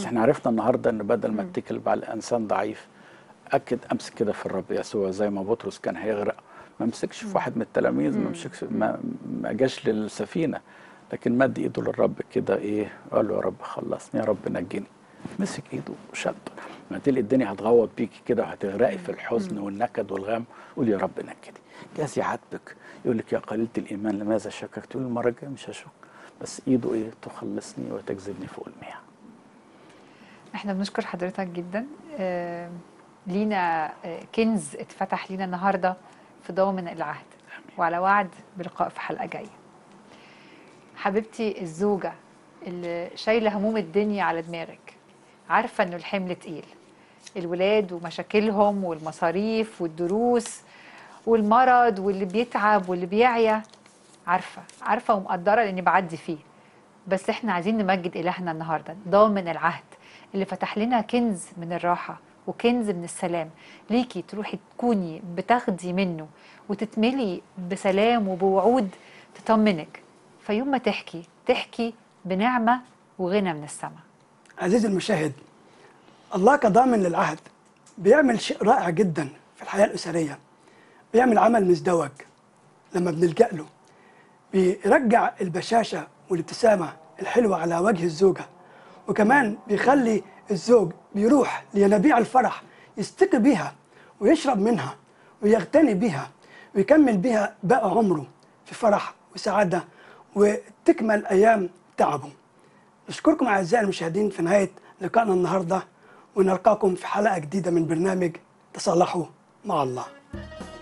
احنا عرفنا النهارده ان بدل ما اتكل على الانسان ضعيف اكد امسك كده في الرب يسوع زي ما بطرس كان هيغرق ما مسكش في واحد من التلاميذ ما مسكش ما, ما جاش للسفينه لكن مد ايده للرب كده ايه قال له يا رب خلصني يا رب نجني مسك ايده وشده ما تلاقي الدنيا هتغوط بيكي كده وهتغرقي في الحزن والنكد والغم قول يا رب نجني جاز يعاتبك يقول لك يا قليله الايمان لماذا شككت تقول المره الجايه مش هشك بس ايده ايه تخلصني وتجذبني فوق المياه احنا بنشكر حضرتك جدا آه، لينا آه، كنز اتفتح لينا النهارده في ضامن العهد وعلى وعد بلقاء في حلقه جايه حبيبتي الزوجه اللي شايله هموم الدنيا على دماغك عارفه انه الحمل تقيل الولاد ومشاكلهم والمصاريف والدروس والمرض واللي بيتعب واللي بيعيا عارفه عارفه ومقدره لاني بعدي فيه بس احنا عايزين نمجد الهنا النهارده ضامن العهد اللي فتح لنا كنز من الراحه وكنز من السلام ليكي تروحي تكوني بتاخدي منه وتتملي بسلام وبوعود تطمنك فيوم ما تحكي تحكي بنعمه وغنى من السماء عزيزي المشاهد الله كضامن للعهد بيعمل شيء رائع جدا في الحياة الأسرية بيعمل عمل مزدوج لما بنلجأ له بيرجع البشاشة والابتسامة الحلوة على وجه الزوجة وكمان بيخلي الزوج بيروح لينابيع الفرح يستقي بيها ويشرب منها ويغتني بيها ويكمل بيها باقي عمره في فرح وسعادة وتكمل أيام تعبه نشكركم أعزائي المشاهدين في نهاية لقائنا النهاردة ونلقاكم في حلقة جديدة من برنامج تصالحوا مع الله